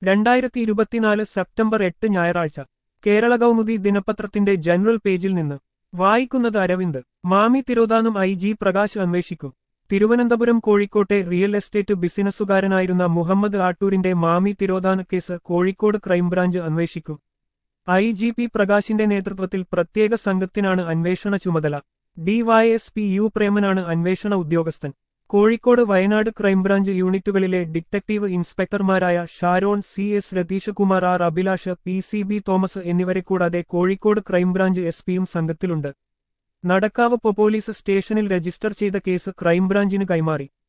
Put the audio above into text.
രണ്ടായിരത്തി ഇരുപത്തിനാല് സെപ്റ്റംബർ എട്ട് ഞായറാഴ്ച കേരള കൗമുദി ദിനപത്രത്തിന്റെ ജനറൽ പേജിൽ നിന്ന് വായിക്കുന്നത് അരവിന്ദ് മാമി തിരോധാനം ഐ ജി പ്രകാശ് അന്വേഷിക്കും തിരുവനന്തപുരം കോഴിക്കോട്ടെ റിയൽ എസ്റ്റേറ്റ് ബിസിനസ്സുകാരനായിരുന്ന മുഹമ്മദ് ആട്ടൂരിന്റെ മാമി തിരോധാന കേസ് കോഴിക്കോട് ക്രൈംബ്രാഞ്ച് അന്വേഷിക്കും ഐ ജി പി പ്രകാശിന്റെ നേതൃത്വത്തിൽ പ്രത്യേക സംഘത്തിനാണ് അന്വേഷണ ചുമതല ഡിവൈഎസ്പി യു പ്രേമനാണ് അന്വേഷണ ഉദ്യോഗസ്ഥൻ കോഴിക്കോട് വയനാട് ക്രൈംബ്രാഞ്ച് യൂണിറ്റുകളിലെ ഡിറ്റക്ടീവ് ഇൻസ്പെക്ടർമാരായ Sharon C S Ratheeshkumar R Abhilash P C B Thomas എന്നിവരെ കൂടാതെ കോഴിക്കോട് ക്രൈംബ്രാഞ്ച് എസ് പിയും സംഘത്തിലുണ്ട് നടക്കാവ് പോലീസ് സ്റ്റേഷനിൽ രജിസ്റ്റർ ചെയ്ത കേസ് ക്രൈംബ്രാഞ്ചിന് കൈമാറി